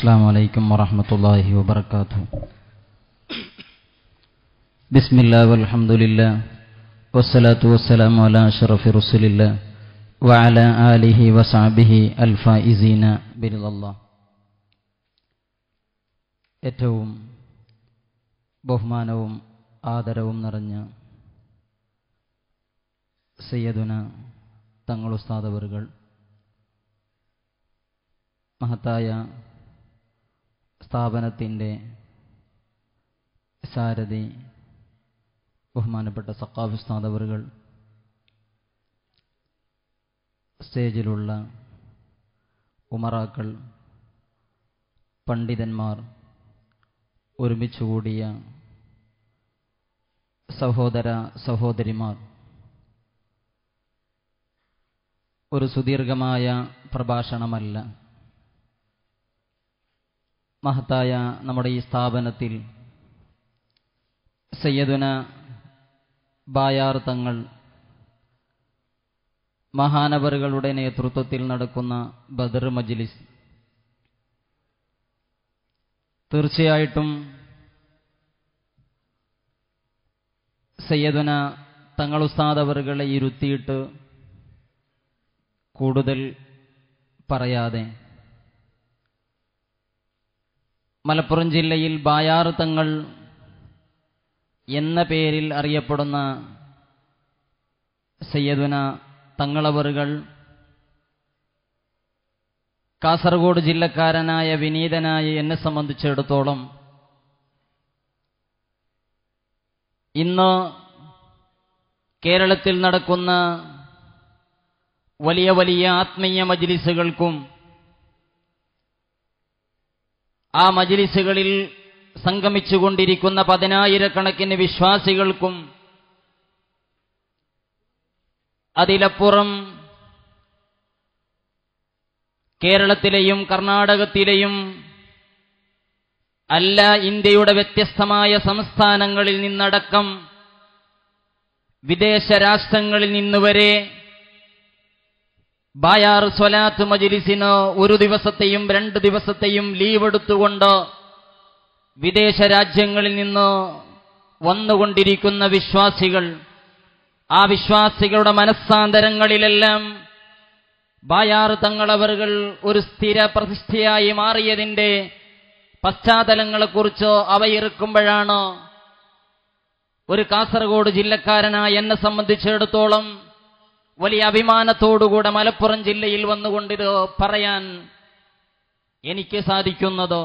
السلام عليكم ورحمة الله وبركاته بسم الله والحمد لله والصلاة والسلام على أشرف رسول الله وعلى آله وصحبه الفائزين برضا الله ഏറ്റവും ബഹുമാനവും ആദരവും നിറഞ്ഞ സയ്യദുന തങ്ങളുസ്താദവറുകൾ മഹത്തായ സ്ഥാപനത്തിൻ്റെ സാരഥി ബഹുമാനപ്പെട്ട സക്കാഫ് സ്ഥാദവറുകൾ സ്റ്റേജിലുള്ള ഉമറാക്കൾ പണ്ഡിതന്മാർ ഒരുമിച്ചുകൂടിയ സഹോദര സഹോദരിമാർ ഒരു സുദീർഘമായ പ്രഭാഷണമല്ല മഹത്തായ നമ്മുടെ ഈ സ്ഥാപനത്തിൽ സയ്യദുന ബായാർ തങ്ങൾ മഹാനവറുകളുടെ നേതൃത്വത്തിൽ നടക്കുന്ന ബദർ മജ്ലിസ് തീർച്ചയായിട്ടും സയ്യദുന തങ്ങളുസ്താദവറുകളെ ഇരുത്തിയിട്ട് കൂടുതൽ പറയാതെ മലപ്പുറം ജില്ലയിൽ ബായാർ തങ്ങൾ എന്ന പേരിൽ അറിയപ്പെടുന്ന സയ്യദുന തങ്ങളവറുകൾ കാസർഗോഡ് ജില്ലക്കാരനായ വിനീതനായ എന്നെ സംബന്ധിച്ചിടത്തോളം ഇന്ന് കേരളത്തിൽ നടക്കുന്ന വലിയ വലിയ ആത്മീയ മജ്ലിസുകൾക്കും ആ മജ്ലിസുകളിൽ സംഗമിച്ചുകൊണ്ടിരിക്കുന്ന പതിനായിരക്കണക്കിന് വിശ്വാസികൾക്കും അതിലപ്പുറം കേരളത്തിലെയും കർണാടകത്തിലെയും അല്ല ഇന്ത്യയുടെ വ്യത്യസ്തമായ സംസ്ഥാനങ്ങളിൽ നിന്നടക്കം വിദേശ രാഷ്ട്രങ്ങളിൽ നിന്നുവരെ ബായാർ സ്വലാത്ത് മജിലിസിന് ഒരു ദിവസത്തെയും രണ്ട് ദിവസത്തെയും ലീവ് എടുത്തുകൊണ്ട് വിദേശ രാജ്യങ്ങളിൽ നിന്ന് വന്നുകൊണ്ടിരിക്കുന്ന വിശ്വാസികൾ ആ വിശ്വാസികളുടെ മനസ്സാന്തരങ്ങളിലെല്ലാം ബായാർ തങ്ങളവറുകൾ ഒരു സ്ഥിര പ്രതിഷ്ഠയായി മാറിയതിൻ്റെ പശ്ചാത്തലങ്ങളെക്കുറിച്ച് അവയിറക്കുമ്പോഴാണ് ഒരു കാസർഗോഡ് ജില്ലക്കാരനായ എന്നെ സംബന്ധിച്ചിടത്തോളം വലിയ അഭിമാനത്തോടുകൂടെ മലപ്പുറം ജില്ലയിൽ വന്നുകൊണ്ടിത് പറയാൻ എനിക്ക് സാധിക്കുന്നത്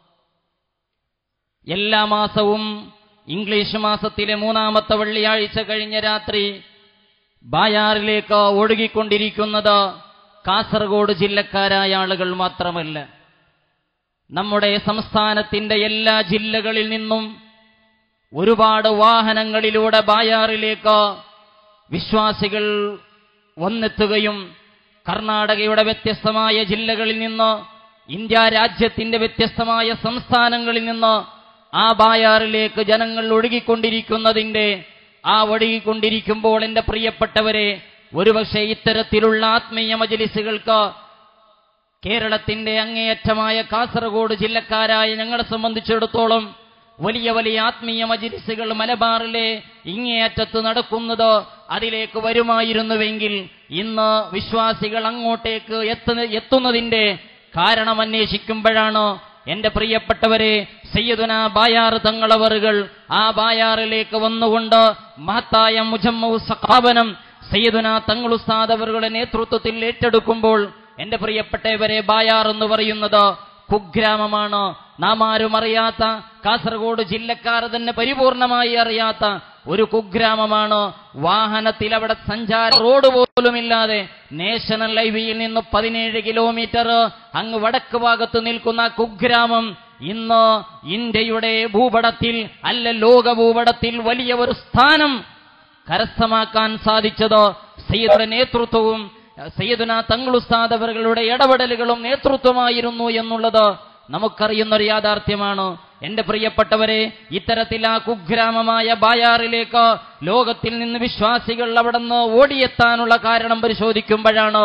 എല്ലാ മാസവും ഇംഗ്ലീഷ് മാസത്തിലെ മൂന്നാമത്തെ വെള്ളിയാഴ്ച കഴിഞ്ഞ രാത്രി ബായാറിലേക്ക് ഒഴുകിക്കൊണ്ടിരിക്കുന്നത് കാസർഗോഡ് ജില്ലക്കാരായ ആളുകൾ മാത്രമല്ല നമ്മുടെ സംസ്ഥാനത്തിന്റെ എല്ലാ ജില്ലകളിൽ നിന്നും ഒരുപാട് വാഹനങ്ങളിലൂടെ ബായാറിലേക്ക് വിശ്വാസികൾ വന്നെത്തുകയും കർണാടകയുടെ വ്യത്യസ്തമായ ജില്ലകളിൽ നിന്ന് ഇന്ത്യ രാജ്യത്തിന്റെ വ്യത്യസ്തമായ സംസ്ഥാനങ്ങളിൽ നിന്ന് ആ ബായാറിലേക്ക് ജനങ്ങൾ ഒഴുകിക്കൊണ്ടിരിക്കുന്നതിന്റെ ആ ഒഴുകിക്കൊണ്ടിരിക്കുമ്പോൾ എൻ്റെ പ്രിയപ്പെട്ടവരെ ഒരുപക്ഷെ ഇത്തരത്തിലുള്ള ആത്മീയ മജലിസുകൾക്ക് കേരളത്തിന്റെ അങ്ങേയറ്റമായ കാസർഗോഡ് ജില്ലക്കാരായ ഞങ്ങളെ സംബന്ധിച്ചിടത്തോളം വലിയ വലിയ ആത്മീയ മജിലിസുകൾ മലബാറിലെ ഇങ്ങേയറ്റത്ത് നടക്കുന്നത് അതിലേക്ക് വരുമായിരുന്നുവെങ്കിൽ ഇന്ന് വിശ്വാസികൾ അങ്ങോട്ടേക്ക് എത്തുന്ന എത്തുന്നതിന്റെ കാരണം അന്വേഷിക്കുമ്പോഴാണ് എന്റെ പ്രിയപ്പെട്ടവരെ സയ്യദുന ബായാർ തങ്ങളവറുകൾ ആ ബായാറിലേക്ക് വന്നുകൊണ്ട് മഹത്തായ മുജമ്മു സഖാബനം സയ്യദുന തങ്ങളുസ്താദ് അവരുടെ നേതൃത്വത്തിൽ ഏറ്റെടുക്കുമ്പോൾ എന്റെ പ്രിയപ്പെട്ടവരെ ബായാർ എന്ന് പറയുന്നത് കുഗ്രാമമാണ് നാം ആരും അറിയാത്ത കാസർഗോഡ് ജില്ലക്കാർ തന്നെ പരിപൂർണമായി അറിയാത്ത ഒരു കുഗ്രാമമാണ് വാഹനത്തിൽ അവിടെ സഞ്ചാര റോഡ് പോലുമില്ലാതെ നാഷണൽ ഹൈവേയിൽ നിന്ന് പതിനേഴ് കിലോമീറ്റർ അങ്ങ് വടക്ക് ഭാഗത്ത് നിൽക്കുന്ന കുഗ്രാമം ഇന്ന് ഇന്ത്യയുടെ ഭൂപടത്തിൽ അല്ല ലോക ഭൂപടത്തിൽ വലിയ ഒരു സ്ഥാനം കരസ്ഥമാക്കാൻ സാധിച്ചത് സയ്യിദുടെ നേതൃത്വവും സയ്യിദുന തങ്ങളുസ്താദ് അവരുടെ ഇടപെടലുകളും നേതൃത്വമായിരുന്നു എന്നുള്ളത് നമുക്കറിയുന്ന ഒരു യാഥാർത്ഥ്യമാണ് എന്റെ പ്രിയപ്പെട്ടവരെ ഇത്തരത്തിൽ ആ കുഗ്രാമമായ ബായാറിലേക്ക് ലോകത്തിൽ നിന്ന് വിശ്വാസികൾ അവിടെ നിന്ന് ഓടിയെത്താനുള്ള കാരണം പരിശോധിക്കുമ്പോഴാണ്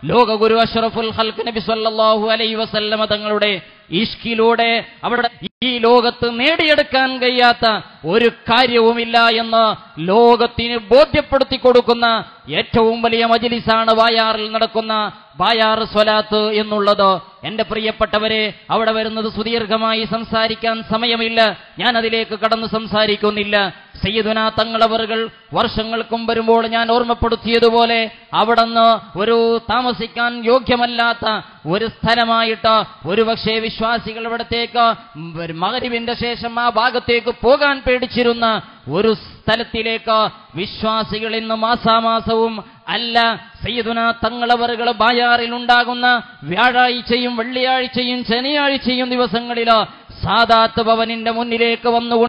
ലോകഗുരു അഷ്റഫുൽ ഹൽക്ക് നബി സല്ലല്ലാഹു അലൈഹി വസല്ലമ തങ്ങളുടെ ഇഷ്കിലൂടെ അവിടെ ഈ ലോകത്ത് നേടിയെടുക്കാൻ കഴിയാത്ത ഒരു കാര്യവുമില്ല എന്ന് ലോകത്തിന് ബോധ്യപ്പെടുത്തി കൊടുക്കുന്ന ഏറ്റവും വലിയ മജിലിസാണ് വായാറിൽ നടക്കുന്ന വായാർ സ്വലാത്ത് എന്നുള്ളത് എന്റെ പ്രിയപ്പെട്ടവരെ അവിടെ വരുന്നത് സുദീർഘമായി സംസാരിക്കാൻ സമയമില്ല ഞാൻ അതിലേക്ക് കടന്ന് സംസാരിക്കുന്നില്ല സയ്യിദുന തങ്ങളവറുകൾ വർഷങ്ങൾക്കും വരുമ്പോൾ ഞാൻ ഓർമ്മപ്പെടുത്തിയതുപോലെ അവിടുന്ന് ഒരു താമസിക്കാൻ യോഗ്യമല്ലാത്ത ഒരു സ്ഥലമായിട്ട് ഒരുപക്ഷെ വിശ്വാസികൾ ഇവിടത്തേക്ക് മകരിവിന്റെ ശേഷം ആ ഭാഗത്തേക്ക് പോകാൻ പേടിച്ചിരുന്ന ഒരു സ്ഥലത്തിലേക്ക് വിശ്വാസികൾ ഇന്ന് മാസാമാസവും അല്ല സയ്യിദുന തങ്ങളവറുകൾ ബായാറിൽ ഉണ്ടാകുന്ന വ്യാഴാഴ്ചയും വെള്ളിയാഴ്ചയും ശനിയാഴ്ചയും ദിവസങ്ങളിൽ സാദാത്ത് ഭവനിന്റെ മുന്നിലേക്ക് വന്നുകൊണ്ട്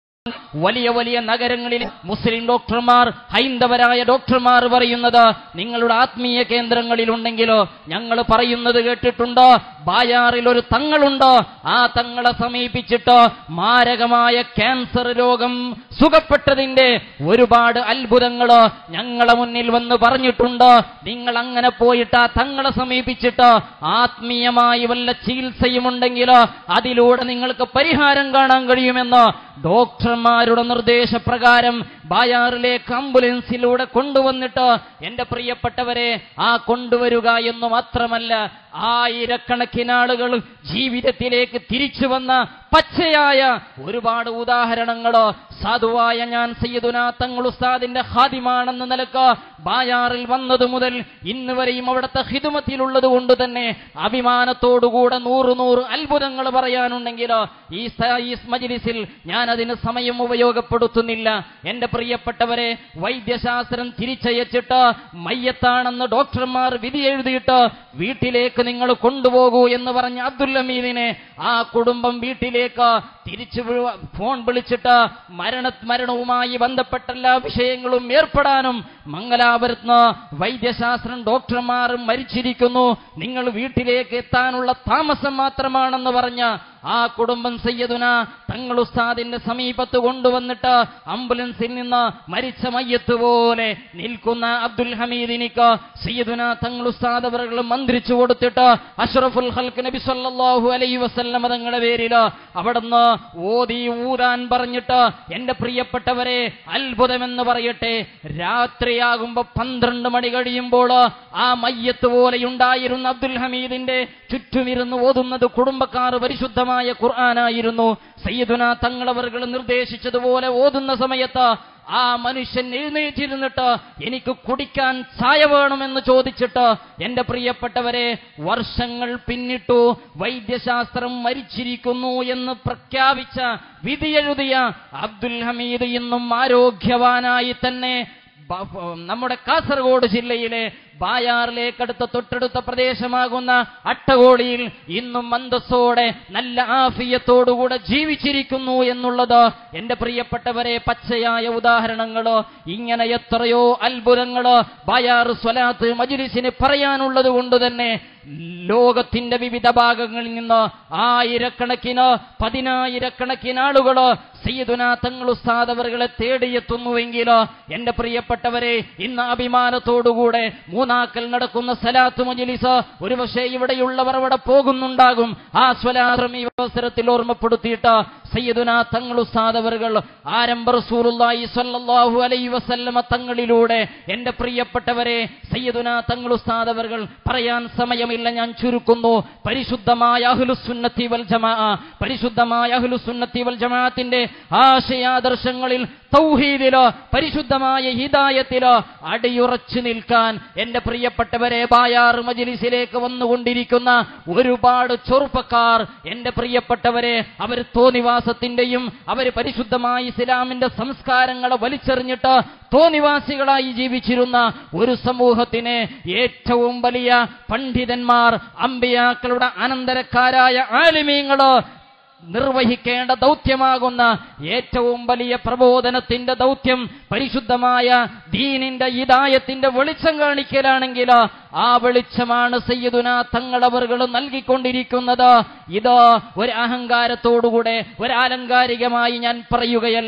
വലിയ വലിയ നഗരങ്ങളിൽ മുസ്ലിം ഡോക്ടർമാർ ഹൈന്ദവരായ ഡോക്ടർമാർ പറയുന്നത് നിങ്ങളുടെ ആത്മീയ കേന്ദ്രങ്ങളിലുണ്ടെങ്കിലോ ഞങ്ങൾ പറയുന്നത് കേട്ടിട്ടുണ്ടോ ബായാറിൽ ഒരു തങ്ങളുണ്ടോ ആ തങ്ങളെ സമീപിച്ചിട്ട് മാരകമായ ക്യാൻസർ രോഗം സുഖപ്പെട്ടതിന്റെ ഒരുപാട് അത്ഭുതങ്ങള് ഞങ്ങളെ മുന്നിൽ വന്ന് പറഞ്ഞിട്ടുണ്ട് നിങ്ങൾ അങ്ങനെ പോയിട്ട് ആ തങ്ങളെ സമീപിച്ചിട്ട് ആത്മീയമായി വല്ല ചികിത്സയുമുണ്ടെങ്കിൽ അതിലൂടെ നിങ്ങൾക്ക് പരിഹാരം കാണാൻ കഴിയുമെന്ന് ഡോക്ടർമാരുടെ നിർദ്ദേശപ്രകാരം ബായാറിലേക്ക് ആംബുലൻസിലൂടെ കൊണ്ടുവന്നിട്ട് എന്റെ പ്രിയപ്പെട്ടവരെ ആ കൊണ്ടുവരിക എന്ന് മാത്രമല്ല ആയിരക്കണക്കിന് ആളുകൾ ജീവിതത്തിലേക്ക് തിരിച്ചു വന്ന പച്ചയായ ഒരുപാട് ഉദാഹരണങ്ങളോ സാധുവായ ഞാൻ സയ്യിദുന തങ്ങൾ ഉസ്താദിന്റെ ഹാദിമാണെന്ന നിലക്ക് ബായാറിൽ വന്നതു മുതൽ ഇന്ന് വരെയും അവിടുത്തെ ഹിതുമത്തിലുള്ളത് കൊണ്ട് തന്നെ അഭിമാനത്തോടുകൂടെ നൂറ് നൂറ് അത്ഭുതങ്ങൾ പറയാനുണ്ടെങ്കിലോ ഈ സ- ഈ മജിലിസിൽ ഞാൻ അതിന് സമയം ഉപയോഗപ്പെടുത്തുന്നില്ല എന്റെ പ്രിയപ്പെട്ടവരെ വൈദ്യശാസ്ത്രം തിരിച്ചയച്ചിട്ട് മയ്യത്താണെന്ന് ഡോക്ടർമാർ വിധി എഴുതിയിട്ട് വീട്ടിലേക്ക് നിങ്ങൾ കൊണ്ടുപോകൂ എന്ന് പറഞ്ഞ അബ്ദുൽ അമീദിനെ ആ കുടുംബം വീട്ടിലേക്ക് തിരിച്ചു വി- ഫോൺ വിളിച്ചിട്ട് മരണ മരണവുമായി ബന്ധപ്പെട്ട എല്ലാ വിഷയങ്ങളും ഏർപ്പെടാനും മംഗലാപുരത്ത് വൈദ്യശാസ്ത്രം ഡോക്ടർമാർ മരിച്ചിരിക്കുന്നു നിങ്ങൾ വീട്ടിലേക്ക് എത്താനുള്ള താമസം മാത്രമാണെന്ന് പറഞ്ഞ ആ കുടുംബം സയ്യദുന തങ്ങൾ ഉസ്താദിന്റെ സമീപത്ത് കൊണ്ടുവന്നിട്ട് ആംബുലൻസിൽ നിന്ന് മരിച്ച മയ്യത്ത് പോലെ നിൽക്കുന്ന അബ്ദുൽ ഹമീദിനിക്ക് സയ്യദുന തങ്ങൾ ഉസ്താദ് അവർ മന്ത്രിച്ചു കൊടുത്തിട്ട് അഷ്റഫുൽ ഹൽക്ക് നബി സല്ലല്ലാഹു അലൈഹി വസല്ലമ തങ്ങളുടെ പേരിൽ അവിടുന്ന് ഓതി ഊതാൻ പറഞ്ഞിട്ട് എന്റെ പ്രിയപ്പെട്ടവരെ അത്ഭുതമെന്ന് പറയട്ടെ രാത്രിയാകുമ്പോ പന്ത്രണ്ട് മണി കഴിയുമ്പോൾ ആ മയ്യത്ത് പോലെയുണ്ടായിരുന്ന അബ്ദുൽ ഹമീദിന്റെ ചുറ്റുമിരുന്ന് ഓതുന്നത് കുടുംബക്കാർ പരിശുദ്ധമായ ഖുർആനായിരുന്നു സയ്യിദുന തങ്ങളവറുകൾ നിർദ്ദേശിച്ചതുപോലെ ഓതുന്ന സമയത്ത് ആ മനുഷ്യൻ എഴുന്നേറ്റിരുന്നിട്ട് എനിക്ക് കുടിക്കാൻ ചായ വേണമെന്ന് ചോദിച്ചിട്ട് എന്റെ പ്രിയപ്പെട്ടവരെ വർഷങ്ങൾ പിന്നിട്ടു വൈദ്യശാസ്ത്രം മരിച്ചിരിക്കുന്നു എന്ന് പ്രഖ്യാപിച്ച വിധിയെഴുതിയ അബ്ദുൽ ഹമീദ് ഇന്നും ആരോഗ്യവാനായി തന്നെ ബ- നമ്മുടെ കാസർഗോഡ് ജില്ലയിലെ ബായാറിലേക്കടുത്ത തൊട്ടടുത്ത പ്രദേശമാകുന്ന അട്ടകോളിയിൽ ഇന്നും മന്ദസ്സോടെ നല്ല ആഫിയത്തോടുകൂടെ ജീവിച്ചിരിക്കുന്നു എന്നുള്ളത് എന്റെ പ്രിയപ്പെട്ടവരെ പച്ചയായ ഉദാഹരണങ്ങളോ ഇങ്ങനെ എത്രയോ അത്ഭുതങ്ങളോ ബായാർ സ്വലാത്ത് മജുലിസിന് പറയാനുള്ളത് കൊണ്ട് തന്നെ ലോകത്തിന്റെ വിവിധ ഭാഗങ്ങളിൽ നിന്ന് ആയിരക്കണക്കിന് പതിനായിരക്കണക്കിന് ആളുകള് സയ്യിദുന തങ്ങൾ ഉസ്താദ് അവറുകളെ തേടിയെത്തുന്നുവെങ്കിലോ എന്റെ പ്രിയപ്പെട്ടവരെ ഇന്ന് അഭിമാനത്തോടുകൂടെ മൂന്നാക്കൽ നടക്കുന്ന സലാത്ത് മജിലിസ് ഒരുപക്ഷെ ഇവിടെയുള്ളവർ അവിടെ പോകുന്നുണ്ടാകും ആ സ്വലാത്രം ഈ അവസരത്തിൽ ഓർമ്മപ്പെടുത്തിയിട്ട് സയ്യിദുന തങ്ങൾ ഉസ്താദ് അവറുകൾ ആരംഭ റസൂലുള്ളാഹി സ്വല്ലല്ലാഹു അലൈഹി വസല്ലമ തങ്ങളിലൂടെ എന്റെ പ്രിയപ്പെട്ടവരെ സയ്യിദുന തങ്ങൾ ഉസ്താദ് അവറുകൾ പറയാൻ സമയമില്ല ഞാൻ ചുരുക്കുന്നു പരിശുദ്ധമായ അഹ്ലുസുന്നത്തി വൽ ജമാ പരിശുദ്ധമായ അഹ്ലുസുന്നത്തി വൽ ജമാഅത്തിന്റെ ആശയാദർശങ്ങളിൽ തൗഹീദിലോ പരിശുദ്ധമായ ഹിദായത്തിലോ അടിയുറച്ചു നിൽക്കാൻ എന്റെ പ്രിയപ്പെട്ടവരെ ബായാർ മജിലിസിലേക്ക് വന്നുകൊണ്ടിരിക്കുന്ന ഒരുപാട് ചെറുപ്പക്കാർ എന്റെ പ്രിയപ്പെട്ടവരെ അവർ തോന്നിവാസത്തിന്റെയും അവർ പരിശുദ്ധമായ ഇസ്ലാമിന്റെ സംസ്കാരങ്ങളെ വലിച്ചെറിഞ്ഞിട്ട് തോന്നിവാസികളായി ജീവിച്ചിരുന്ന ഒരു സമൂഹത്തിന് ഏറ്റവും വലിയ പണ്ഡിതന്മാർ അമ്പിയാക്കളുടെ അനന്തരക്കാരായ ആലിമീങ്ങള് നിർവഹിക്കേണ്ട ദൗത്യമാകുന്ന ഏറ്റവും വലിയ പ്രബോധനത്തിന്റെ ദൗത്യം പരിശുദ്ധമായ ദീനിന്റെ ഇതായത്തിന്റെ വെളിച്ചം കാണിക്കലാണെങ്കിൽ ആ വെളിച്ചമാണ് സയ്യിദുന തങ്ങളവറുകൾ നൽകിക്കൊണ്ടിരിക്കുന്നത് ഇത് ഒരു അഹങ്കാരത്തോടുകൂടെ ഒരു ആലങ്കാരികമായി ഞാൻ പറയുകയല്ല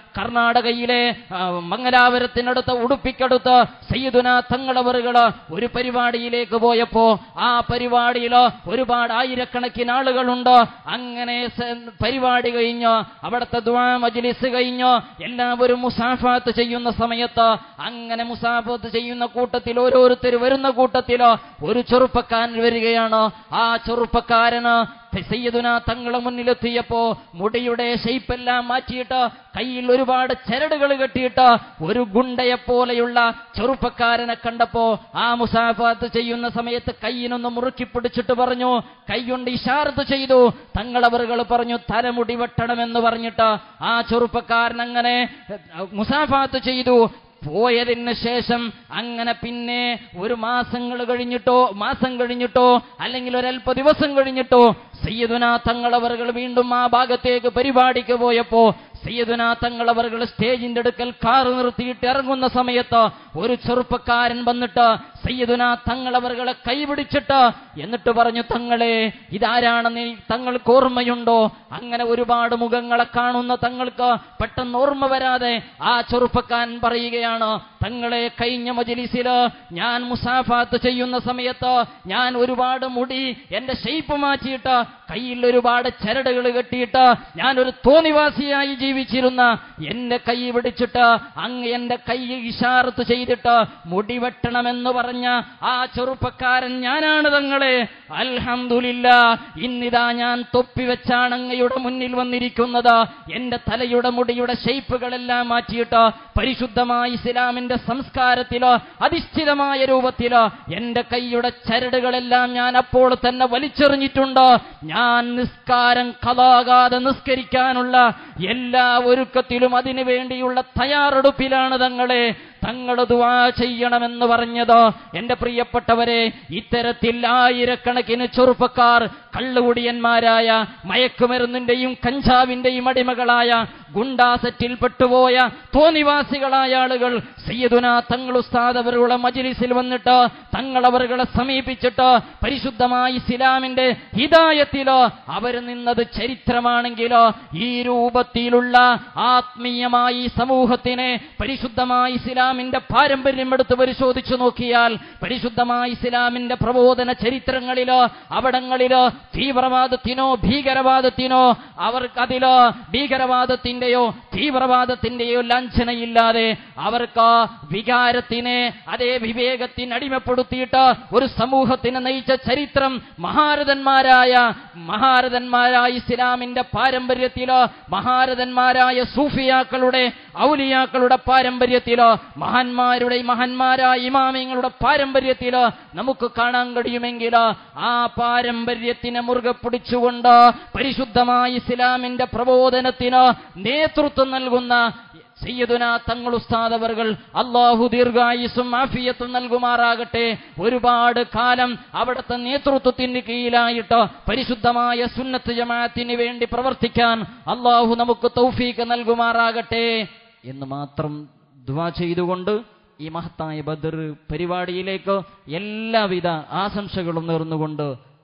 കർണാടകയിലെ ആ, മംഗലാപുരത്തിനടുത്ത് ഉടുപ്പിക്കടുത്ത് സയ്യിദുന തങ്ങളവറുകള് ഒരു പരിപാടിയിലേക്ക് പോയപ്പോ ആ പരിപാടിയില് ഒരുപാട് ആയിരക്കണക്കിന് ആളുകളുണ്ട് അങ്ങനെ സ- പരിപാടി കഴിഞ്ഞ് അവിടുത്തെ ദുആ മജ്ലിസ് കഴിഞ്ഞ് എല്ലാവരും മുസാഫാത്ത് ചെയ്യുന്ന സമയത്ത് അങ്ങനെ മുസാഫത്ത് ചെയ്യുന്ന കൂട്ടത്തിൽ ഓരോരുത്തർ വരുന്ന കൂട്ടത്തിൽ ഒരു ചെറുപ്പക്കാരൻ വരികയാണ് ആ ചെറുപ്പക്കാരന് സയ്യദുന തങ്ങളെ മുന്നിലെത്തിയപ്പോ മുടിയുടെ ഷെയ്പ്പെല്ലാം മാറ്റിയിട്ട് കയ്യിൽ ഒരുപാട് ചരടുകൾ കെട്ടിയിട്ട് ഒരു ഗുണ്ടയെ പോലെയുള്ള ചെറുപ്പക്കാരനെ കണ്ടപ്പോ ആ മുസാഫാത്ത് ചെയ്യുന്ന സമയത്ത് കയ്യിനൊന്ന് മുറുക്കി പിടിച്ചിട്ട് പറഞ്ഞു കൈകൊണ്ട് ഇഷാർത്ത് ചെയ്തു തങ്ങളവറുകൾ പറഞ്ഞു തലമുടി വെട്ടണമെന്ന് പറഞ്ഞിട്ട് ആ ചെറുപ്പക്കാരൻ അങ്ങനെ മുസാഫാത്ത് ചെയ്തു പോയതിന് ശേഷം അങ്ങനെ പിന്നെ ഒരു മാസങ്ങൾ കഴിഞ്ഞിട്ടോ മാസം കഴിഞ്ഞിട്ടോ അല്ലെങ്കിൽ ഒരല്പ ദിവസം കഴിഞ്ഞിട്ടോ സയ്യദുന തങ്ങളവറുകൾ വീണ്ടും ആ ഭാഗത്തേക്ക് പരിപാടിക്ക് പോയപ്പോ സയ്യദുന തങ്ങളവറുകൾ സ്റ്റേജിന്റെ അടുക്കൽ കാറ് നിർത്തിയിട്ട് ഇറങ്ങുന്ന സമയത്ത് ഒരു ചെറുപ്പക്കാരൻ വന്നിട്ട് സയ്യദുന തങ്ങളവറുകളെ കൈപിടിച്ചിട്ട് എന്നിട്ട് പറഞ്ഞു തങ്ങളെ ഇതാരാണെന്ന് തങ്ങൾക്ക് ഓർമ്മയുണ്ടോ അങ്ങനെ ഒരുപാട് മുഖങ്ങളെ കാണുന്ന തങ്ങൾക്ക് പെട്ടെന്ന് ഓർമ്മ വരാതെ ആ ചെറുപ്പക്കാരൻ പറയുകയാണ് തങ്ങളെ കഴിഞ്ഞ മജിലിസില് ഞാൻ മുസാഫാത്ത് ചെയ്യുന്ന സമയത്ത് ഞാൻ ഒരുപാട് മുടി എന്റെ ഷെയ്പ്പ് മാറ്റിയിട്ട് കയ്യിൽ ഒരുപാട് ചരടുകൾ കെട്ടിയിട്ട് ഞാൻ ഒരു തോന്നിവാസിയായി ജീവിച്ചിരുന്ന എന്റെ കൈ പിടിച്ചിട്ട് അങ്ങ് എന്റെ കൈ ഇഷാർത്ത് ചെയ്തിട്ട് മുടി വെട്ടണമെന്ന് പറഞ്ഞ ആ ചെറുപ്പക്കാരൻ ഞാനാണ് തങ്ങളെ അൽഹംദുലില്ല ഇന്നിതാ ഞാൻ തൊപ്പി വെച്ചാണ് അങ്ങയുടെ മുന്നിൽ വന്നിരിക്കുന്നത് എന്റെ തലയുടെ മുടിയുടെ ഷെയ്പ്പുകളെല്ലാം മാറ്റിയിട്ട് പരിശുദ്ധമായ ഇസ്ലാമിന്റെ സംസ്കാരത്തിലോ അധിഷ്ഠിതമായ രൂപത്തിലോ എന്റെ കൈയുടെ ചരടുകളെല്ലാം ഞാൻ അപ്പോൾ തന്നെ വലിച്ചെറിഞ്ഞിട്ടുണ്ട് ഞാൻ നിസ്കാരം കലാകാതെ നിസ്കരിക്കാനുള്ള എല്ലാ ഒരുക്കത്തിലും അതിനു വേണ്ടിയുള്ള തയ്യാറെടുപ്പിലാണ് തങ്ങളെ തങ്ങൾ ദുവാ ചെയ്യണമെന്ന് പറഞ്ഞത് എന്റെ പ്രിയപ്പെട്ടവരെ ഇത്തരത്തിൽ ആയിരക്കണക്കിന് ചെറുപ്പക്കാർ കള്ളുകുടിയന്മാരായ മയക്കുമരുന്നിന്റെയും കഞ്ചാവിന്റെയും അടിമകളായ ഗുണ്ടാസറ്റിൽ പെട്ടുപോയ തോന്നിവാസികളായ ആളുകൾ സയ്യദുന തങ്ങൾ ഉസ്താദ് അവരുടെ മജിലിസിൽ വന്നിട്ട് തങ്ങൾ അവരുകളെ സമീപിച്ചിട്ട് പരിശുദ്ധമായ ഇസ്ലാമിന്റെ ഹിതായത്തിലോ അവർ നിന്നത് ചരിത്രമാണെങ്കിലോ ഈ രൂപത്തിലുള്ള ആത്മീയമായ ഈ സമൂഹത്തിനെ പരിശുദ്ധമായ ഇസ്ലാമിന്റെ പാരമ്പര്യം എടുത്ത് പരിശോധിച്ചു നോക്കിയാൽ പരിശുദ്ധമായ ഇസ്ലാമിന്റെ പ്രബോധന ചരിത്രങ്ങളിലോ അവിടങ്ങളിലോ തീവ്രവാദത്തിനോ ഭീകരവാദത്തിനോ അവർക്ക് അതിലോ ഭീകരവാദത്തിന്റെയോ തീവ്രവാദത്തിന്റെയോ ലാഞ്ചനയില്ലാതെ അവർക്ക് വികാരത്തിനെ അതേ വിവേകത്തിന് അടിമപ്പെടുത്തിയിട്ട് ഒരു സമൂഹത്തിനെ നയിച്ച ചരിത്രം മഹാരഥന്മാരായ മഹാരഥന്മാരായ ഇസ്ലാമിന്റെ പാരമ്പര്യത്തിലോ മഹാരഥന്മാരായ സൂഫിയാക്കളുടെ ഔലിയാക്കളുടെ പാരമ്പര്യത്തിലോ മഹാന്മാരുടെ മഹാന്മാരായ ഇമാമിങ്ങളുടെ പാരമ്പര്യത്തിലോ നമുക്ക് കാണാൻ കഴിയുമെങ്കിൽ ആ പാരമ്പര്യത്തിനെ മുറുകെ പിടിച്ചുകൊണ്ട് പരിശുദ്ധമായ ഇസ്ലാമിന്റെ പ്രബോധനത്തിന് നേതൃത്വം നൽകുന്ന സയ്യദുന തങ്ങൾ ഉസ്താദ് അവർകൾ അള്ളാഹു ദീർഘായുസും ആഫിയത്തും നൽകുമാറാകട്ടെ ഒരുപാട് കാലം അവിടുത്തെ നേതൃത്വത്തിന് കീഴിലായിട്ട് പരിശുദ്ധമായ സുന്നത്ത് ജമാഅത്തിന് വേണ്ടി പ്രവർത്തിക്കാൻ അള്ളാഹു നമുക്ക് തൗഫീക്ക് നൽകുമാറാകട്ടെ എന്ന് മാത്രം ദുവാ ചെയ്തുകൊണ്ട് ഈ മഹത്തായ ബദർ പരിപാടിയിലേക്ക് എല്ലാവിധ ആശംസകളും നേർന്നുകൊണ്ട്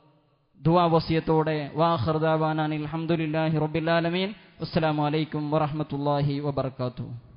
ദുവാ വസിയത്തോടെ വാഹർദാവാനാൻ അലഹമുല്ലാഹി റബ്ബിലാലമീൻ അസ്സലാമു അലൈക്കും വറഹമത്തല്ലാഹി വബർക്കാത്തു